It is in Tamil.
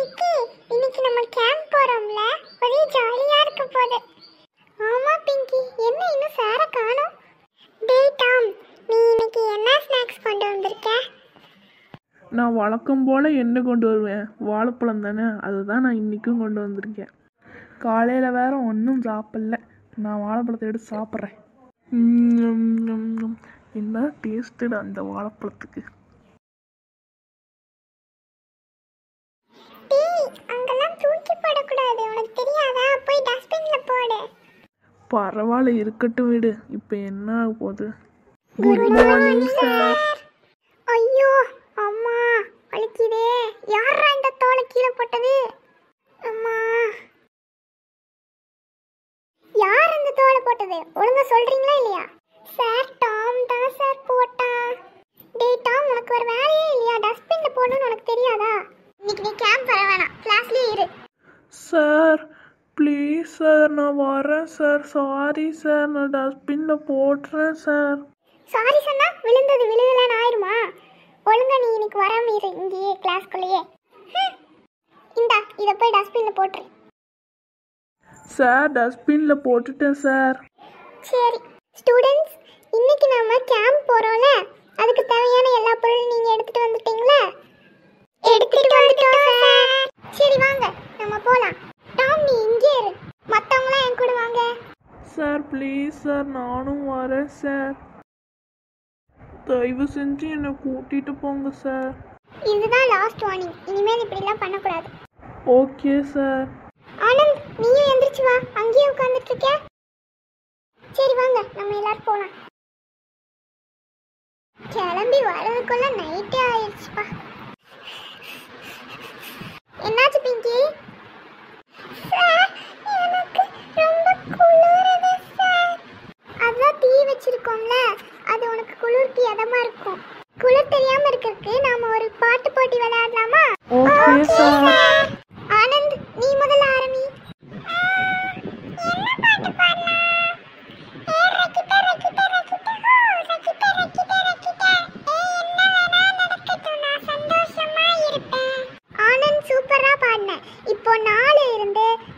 பிங்கி இன்னைக்கு நம்ம கேம்ப் போறோம்ல ஒரே ஜாலியா இருக்க போகுது ஆமா பிங்கி என்ன இன்னும் சார காணோம் டேய் டாம் நீ இன்னைக்கு என்ன ஸ்நாக்ஸ் கொண்டு வந்திருக்க நான் வழக்கம் போல் என்ன கொண்டு வருவேன் வாழைப்பழம் தானே அதுதான் நான் இன்றைக்கும் கொண்டு வந்திருக்கேன் காலையில் வேற ஒன்றும் சாப்பிடல நான் வாழைப்பழத்தை எடுத்து சாப்பிட்றேன் என்ன டேஸ்ட்டு அந்த வாழைப்பழத்துக்கு டேய் அங்கெல்லாம் தூக்கி போடக்கூடாது உனக்கு தெரியாதா போய் டஸ்ட்பின்ல போடு பரவாயில்ல இருக்கட்டும் விடு இப்போ என்ன ஆக போகுது குட் மார்னிங் சார் ஐயோ அம்மா வலிக்குதே யாரா இந்த தோலை கீழே போட்டது அம்மா யார் இந்த தோலை போட்டது ஒழுங்கா சொல்றீங்களா இல்லையா சார் டாம் தான் சார் போட்டான் டேய் டாம் உனக்கு ஒரு வேலையே இல்லையா டஸ்ட்பின்ல போடணும்னு உனக்கு தெரியாதா இன்னைக்கு நீ கேம்ப் வர வேணாம் கிளாஸ்லயே இரு சார் ப்ளீஸ் சார் நான் வரேன் சார் சாரி சார் நான் டஸ்ட்பினில் போடுறேன் சார் சாரி சொன்னா விழுந்தது விழுகலான்னு ஆயிருமா ஒழுங்கா நீ இன்னைக்கு வராம இரு இங்கேயே கிளாஸ்க்குள்ளேயே ஹம். இந்தா இதை போய் டஸ்ட்பின்ல போட்டுரு சார் டஸ்ட்பினில் போட்டுட்டேன் சார் சரி ஸ்டூடெண்ட்ஸ் இன்னைக்கு நாம கேம்ப் போறோம்ல அதுக்கு தேவையான எல்லா பொருளும் நீங்க எடுத்துட்டு வந்துட்டீங்களா எடுத்துட்டு வந்துட்டோம் சார் சரி வாங்க நம்ம போலாம் டாம் நீ இங்கே இரு மத்தவங்களாம் என் கூட வாங்க சார் ப்ளீஸ் சார் நானும் வரேன் சார் தயவு செஞ்சு என்னை கூட்டிகிட்டு போங்க சார் இதுதான் லாஸ்ட் வார்னிங் இனிமேல் இப்படிலாம் பண்ணக்கூடாது ஓகே சார் ஆனந்த் நீயும் எந்திரிச்சு வா அங்கேயே உட்காந்துட்டு இருக்க சரி வாங்க நம்ம எல்லாரும் போலாம் கிளம்பி வர்றதுக்குள்ள நைட்டே ஆயிடுச்சுப்பா என்னாச்சு பிங்கி சார் எனக்கு ரொம்ப குளிருது சார் அதான் தீ வச்சிருக்கோம்ல அது உனக்கு குளிர்க்கு இதமா இருக்கும் குளிர் தெரியாம இருக்கிறதுக்கு நாம ஒரு பாட்டு போட்டி விளையாடலாமா ஓகே சார் ஆனந்த் நீ முதல்ல ஆரம்பி என்ன பாட்டு பாடலாம் ஏ ரக்கிட்ட ரக்கிட்ட ரக்கிட்ட ஹோ ரக்கிட்ட ரக்கிட்ட ரக்கிட்ட ஏ என்ன வேணா நடக்கட்டும் நான் சந்தோஷமா இருப்பேன் ஆனந்த் சூப்பரா பாடின இப்போ நாலு இருந்து